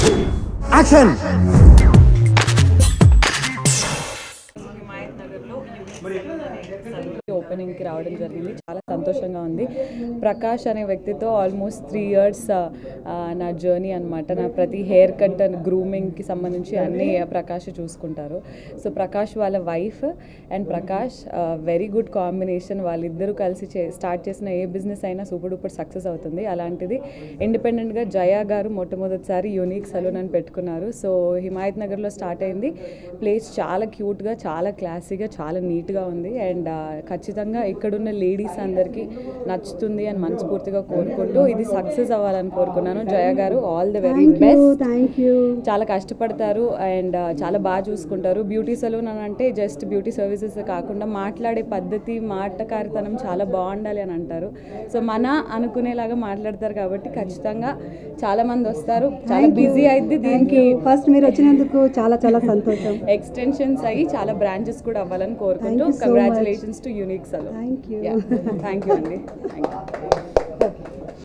Action ఓపెనింగ్కి రావడం జరిగింది చాలా సంతోషంగా ఉంది ప్రకాష్ అనే వ్యక్తితో ఆల్మోస్ట్ త్రీ ఇయర్స్ నా జర్నీ అనమాట నా ప్రతి హెయిర్ కట్ అండ్ గ్రూమింగ్కి సంబంధించి అన్నీ ప్రకాష్ చూసుకుంటారు సో ప్రకాష్ వాళ్ళ wife and Prakash very good combination వాళ్ళిద్దరూ కలిసి చే స్టార్ట్ చేసిన ఏ బిజినెస్ అయినా సూపర్ డూపర్ సక్సెస్ అవుతుంది అలాంటిది ఇండిపెండెంట్గా జయా గారు మొట్టమొదటిసారి యూనిక్ సలూన్ అని పెట్టుకున్నారు సో హిమాయత్ నగర్లో స్టార్ట్ అయింది ప్లేస్ చాలా క్యూట్గా చాలా క్లాసీగా చాలా నీట్గా ఉంది అండ్ ఖచ్చితంగా ఇక్కడున్న లేడీస్ అందరికీ నచ్చుతుంది అని మనస్ఫూర్తిగా కోరుకుంటూ ఇది సక్సెస్ అవ్వాలని కోరుకున్నాను Jaya garu all the very best thank you చాలా కష్టపడతారు అండ్ చాలా బాగా చూసుకుంటారు బ్యూటీ సలూన్ అని అంటే జస్ట్ బ్యూటీ సర్వీసెస్ కాకుండా మాట్లాడే పద్ధతి మాటకారితనం చాలా బాగుండాలి అని అంటారు సో మన అనుకునేలాగా మాట్లాడతారు కాబట్టి ఖచ్చితంగా చాలా మంది వస్తారు చాలా బిజీ అయింది దీనికి ఫస్ట్ మీరు వచ్చినందుకు చాలా చాలా సంతోషం ఎక్స్టెన్షన్స్ అయ్యి చాలా బ్రాంచెస్ కూడా అవ్వాలని కోరుకుంటూ Thank you so much. Congratulations to unique salon thank you thank you అండి థ్యాంక్ యూ